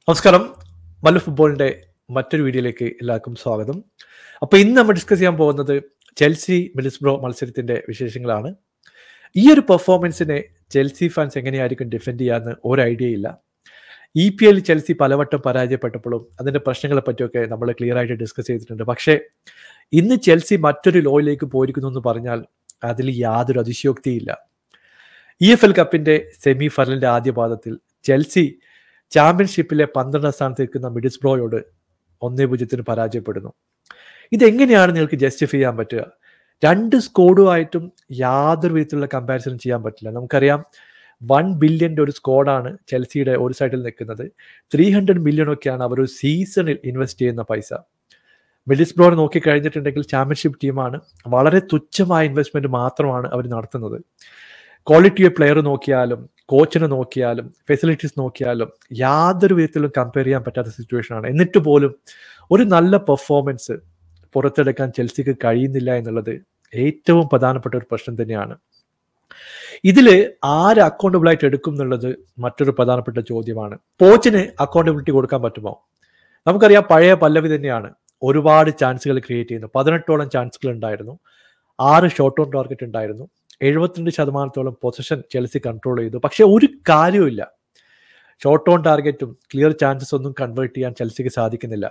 നമസ്കാരം മല്ലു ഫുട്ബോളിന്റെ മറ്റൊരു വീഡിയോയിലേക്ക് എല്ലാവർക്കും സ്വാഗതം അപ്പോൾ ഇന്ന് നമ്മൾ ഡിസ്കസ് ചെയ്യാൻ പോകുന്നത് ചെൽസി മിഡിസ്ബ്രോ മത്സരത്തിന്റെ വിശേഷങ്ങളാണ് ഈ ഒരു പെർഫോമൻസിനെ ചെൽസി ഫാൻസ് എങ്ങനെയായിരിക്കും ഡിഫെൻഡ് ചെയ്യാന്ന് ഒരു ഐഡിയ ഇല്ല ഇ പി എൽ ചെൽസി പലവട്ടം പരാജയപ്പെട്ടപ്പോഴും അതിന്റെ പ്രശ്നങ്ങളെ പറ്റിയൊക്കെ നമ്മൾ ക്ലിയർ ആയിട്ട് ഡിസ്കസ് ചെയ്തിട്ടുണ്ട് പക്ഷേ ഇന്ന് ചെൽസി മറ്റൊരു ലോയിലേക്ക് പോയിരിക്കുന്നു എന്ന് പറഞ്ഞാൽ അതിൽ യാതൊരു അതിശയോക്തിയില്ല ഇ എഫ് എൽ കപ്പിന്റെ സെമി ഫൈനലിന്റെ ആദ്യ പാദത്തിൽ ചെൽസി ചാമ്പ്യൻഷിപ്പിലെ പന്ത്രണ്ടാം സ്ഥാനത്ത് നിൽക്കുന്ന മിഡിസ്ബ്രോയോട് ഒന്നേ പൂജ്യത്തിന് പരാജയപ്പെടുന്നു ഇതെങ്ങനെയാണ് നിങ്ങൾക്ക് ജസ്റ്റിഫൈ ചെയ്യാൻ പറ്റുക രണ്ട് സ്കോഡുമായിട്ടും യാതൊരു വിധത്തിലുള്ള കമ്പാരിസൺ ചെയ്യാൻ പറ്റില്ല നമുക്കറിയാം വൺ ബില്യൻ്റെ ഒരു സ്കോഡാണ് ചെൽസിയുടെ ഒരു സൈഡിൽ നിൽക്കുന്നത് ത്രീ ഹൺഡ്രഡ് മില്യൺ ഒക്കെയാണ് അവർ ഒരു സീസണിൽ ഇൻവെസ്റ്റ് ചെയ്യുന്ന പൈസ മിഡിസ്ബ്രോർ നോക്കി കഴിഞ്ഞിട്ടുണ്ടെങ്കിൽ ചാമ്പ്യൻഷിപ്പ് ടീമാണ് വളരെ തുച്ഛമായ ഇൻവെസ്റ്റ്മെന്റ് മാത്രമാണ് അവർ നടത്തുന്നത് ക്വാളിറ്റി ഓഫ് പ്ലെയർ നോക്കിയാലും കോച്ചിനെ നോക്കിയാലും ഫെസിലിറ്റീസ് നോക്കിയാലും യാതൊരു വിധത്തിലും കമ്പയർ ചെയ്യാൻ പറ്റാത്ത സിറ്റുവേഷൻ ആണ് എന്നിട്ട് പോലും ഒരു നല്ല പെർഫോമൻസ് പുറത്തെടുക്കാൻ ചെൽസിക്ക് കഴിയുന്നില്ല എന്നുള്ളത് ഏറ്റവും പ്രധാനപ്പെട്ട ഒരു പ്രശ്നം തന്നെയാണ് ഇതിൽ ആര് അക്കൗണ്ടബിൾ ആയിട്ട് എടുക്കും എന്നുള്ളത് മറ്റൊരു പ്രധാനപ്പെട്ട ചോദ്യമാണ് കോച്ചിന് അക്കൗണ്ടബിലിറ്റി കൊടുക്കാൻ പറ്റുമോ നമുക്കറിയാം പഴയ പല്ലവി തന്നെയാണ് ഒരുപാട് ചാൻസുകൾ ക്രിയേറ്റ് ചെയ്യുന്നു പതിനെട്ടോളം ചാൻസുകൾ ഉണ്ടായിരുന്നു ആറ് ഷോർട്ട് ഓൺ ടാർഗറ്റ് ഉണ്ടായിരുന്നു എഴുപത്തിരണ്ട് ശതമാനത്തോളം പൊസിഷൻ ചെൽസി കൺട്രോൾ ചെയ്തു പക്ഷെ ഒരു കാര്യവുമില്ല ഷോർട്ട് ഓൺ ടാർഗറ്റും ക്ലിയർ ചാൻസസ് ഒന്നും കൺവേർട്ട് ചെയ്യാൻ ചെൽസിക്ക് സാധിക്കുന്നില്ല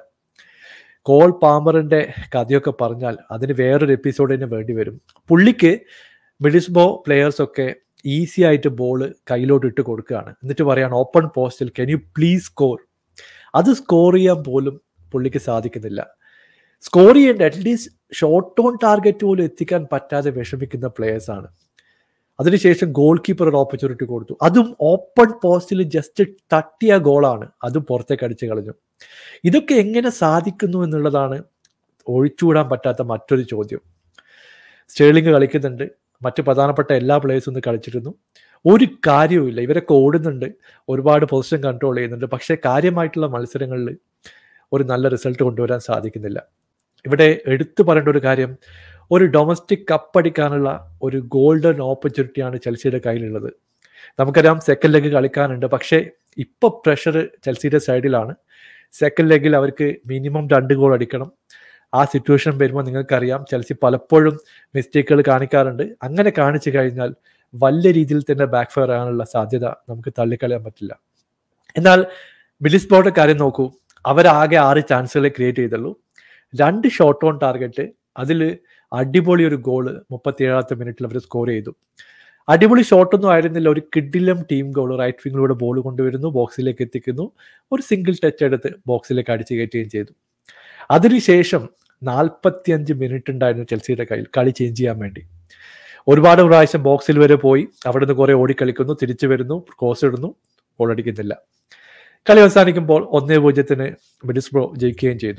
കോൾ പാമ്പറിന്റെ കഥയൊക്കെ പറഞ്ഞാൽ അതിന് വേറൊരു എപ്പിസോഡ് തന്നെ വേണ്ടി വരും പുള്ളിക്ക് മിഡിസ്ബോ പ്ലെയേഴ്സ് ഒക്കെ ഈസി ആയിട്ട് ബോൾ കയ്യിലോട്ട് ഇട്ട് കൊടുക്കുകയാണ് എന്നിട്ട് പറയാണ് ഓപ്പൺ പോസ്റ്റിൽ കെൻ യു പ്ലീസ് സ്കോർ അത് സ്കോർ ചെയ്യാൻ പോലും പുള്ളിക്ക് സാധിക്കുന്നില്ല സ്കോർ ചെയ്യേണ്ട അറ്റ്ലീസ്റ്റ് ഷോർട്ട് ഓൺ ടാർഗറ്റ് പോലും എത്തിക്കാൻ പറ്റാതെ വിഷമിക്കുന്ന പ്ലേയേഴ്സ് ആണ് അതിനുശേഷം ഗോൾ കീപ്പർ ഒരു ഓപ്പർച്യൂണിറ്റി കൊടുത്തു അതും ഓപ്പൺ പോസ്റ്റിൽ ജസ്റ്റ് തട്ടിയ ഗോളാണ് അതും പുറത്തേക്ക് അടിച്ചു കളഞ്ഞു ഇതൊക്കെ എങ്ങനെ സാധിക്കുന്നു എന്നുള്ളതാണ് ഒഴിച്ചുകൂടാൻ പറ്റാത്ത മറ്റൊരു ചോദ്യം സ്റ്റേളിംഗ് കളിക്കുന്നുണ്ട് മറ്റ് പ്രധാനപ്പെട്ട എല്ലാ പ്ലേയേഴ്സും ഒന്ന് കളിച്ചിരുന്നു ഒരു കാര്യവുമില്ല ഇവരൊക്കെ ഓടുന്നുണ്ട് ഒരുപാട് പൊസിഷൻ കൺട്രോൾ ചെയ്യുന്നുണ്ട് പക്ഷേ കാര്യമായിട്ടുള്ള മത്സരങ്ങളിൽ ഒരു നല്ല റിസൾട്ട് കൊണ്ടുവരാൻ സാധിക്കുന്നില്ല ഇവിടെ എടുത്തു പറയേണ്ട ഒരു കാര്യം ഒരു ഡൊമസ്റ്റിക് കപ്പ് അടിക്കാനുള്ള ഒരു ഗോൾഡൻ ഓപ്പർച്യൂണിറ്റിയാണ് ചെൽസിയുടെ കയ്യിലുള്ളത് നമുക്കറിയാം സെക്കൻഡ് ലെഗ് കളിക്കാനുണ്ട് പക്ഷേ ഇപ്പൊ പ്രഷർ ചെൽസിയുടെ സൈഡിലാണ് സെക്കൻഡ് ലെഗിൽ അവർക്ക് മിനിമം രണ്ട് ഗോൾ അടിക്കണം ആ സിറ്റുവേഷൻ വരുമ്പോൾ നിങ്ങൾക്കറിയാം ചെൽസി പലപ്പോഴും മിസ്റ്റേക്കുകൾ കാണിക്കാറുണ്ട് അങ്ങനെ കാണിച്ചു കഴിഞ്ഞാൽ വലിയ രീതിയിൽ തന്നെ ബാക്ക് ഫയർ ആകാനുള്ള സാധ്യത നമുക്ക് തള്ളിക്കളയാൻ പറ്റില്ല എന്നാൽ മിഡിസ്പോർട്ട് കാര്യം നോക്കൂ അവരാകെ ആറ് ചാൻസുകളെ ക്രിയേറ്റ് ചെയ്തുള്ളൂ രണ്ട് ഷോർട്ട് ഓൺ ടാർഗറ്റ് അതിൽ അടിപൊളി ഒരു ഗോള് മുപ്പത്തി ഏഴാമത്തെ മിനിറ്റിൽ അവർ സ്കോർ ചെയ്തു അടിപൊളി ഷോട്ടൊന്നും ആയിരുന്നില്ല ഒരു കിഡിലം ടീം ഗോൾ റൈറ്റ് വിങ്ങിലൂടെ ബോൾ കൊണ്ടുവരുന്നു ബോക്സിലേക്ക് എത്തിക്കുന്നു ഒരു സിംഗിൾ ടച്ച് എടുത്ത് ബോക്സിലേക്ക് അടിച്ചു കയറ്റുകയും ചെയ്തു അതിനുശേഷം നാൽപ്പത്തിയഞ്ച് മിനിറ്റ് ഉണ്ടായിരുന്നു ചെൽസിയുടെ കയ്യിൽ കളി ചേഞ്ച് ചെയ്യാൻ വേണ്ടി ഒരുപാട് പ്രാവശ്യം ബോക്സിൽ വരെ പോയി അവിടെ നിന്ന് കുറെ ഓടിക്കളിക്കുന്നു തിരിച്ചു വരുന്നു ക്രോസ് ഇടുന്നു ഗോൾ അടിക്കുന്നില്ല കളി അവസാനിക്കുമ്പോൾ ഒന്നേ പൂജ്യത്തിന് മിഡിസ്ബ്രോ ജയിക്കുകയും ചെയ്തു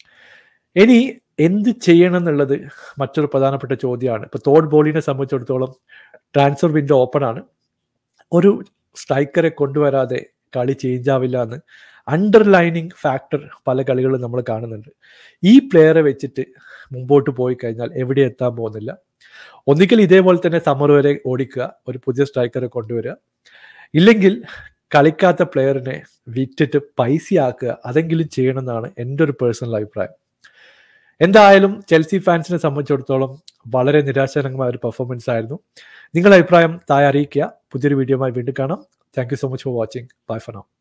ഇനി എന്ത് ചെയ്യണം എന്നുള്ളത് മറ്റൊരു പ്രധാനപ്പെട്ട ചോദ്യമാണ് ഇപ്പൊ തോഡ് ബോളിനെ സംബന്ധിച്ചിടത്തോളം ട്രാൻസ്ഫർ വിൻഡോ ഓപ്പൺ ആണ് ഒരു സ്ട്രൈക്കറെ കൊണ്ടുവരാതെ കളി ചേഞ്ച് ആവില്ല എന്ന് അണ്ടർലൈനിങ് ഫാക്ടർ പല കളികളും നമ്മൾ കാണുന്നുണ്ട് ഈ പ്ലെയറെ വെച്ചിട്ട് മുമ്പോട്ട് പോയി കഴിഞ്ഞാൽ എവിടെ എത്താൻ പോകുന്നില്ല ഒന്നുകിൽ ഇതേപോലെ തന്നെ സമ്മർ വരെ ഓടിക്കുക ഒരു പുതിയ സ്ട്രൈക്കറെ കൊണ്ടുവരിക ഇല്ലെങ്കിൽ കളിക്കാത്ത പ്ലെയറിനെ വിറ്റിട്ട് പൈസയാക്കുക അതെങ്കിലും ചെയ്യണമെന്നാണ് എൻ്റെ ഒരു പേഴ്സണൽ അഭിപ്രായം എന്തായാലും ചെൽസി ഫാൻസിനെ സംബന്ധിച്ചിടത്തോളം വളരെ നിരാശാജനകമായ ഒരു പെർഫോമൻസ് ആയിരുന്നു നിങ്ങളുടെ അഭിപ്രായം താഴെ അറിയിക്കുക പുതിയൊരു വീഡിയോയുമായി വീണ്ടും കാണാം thank you so much for watching bye for now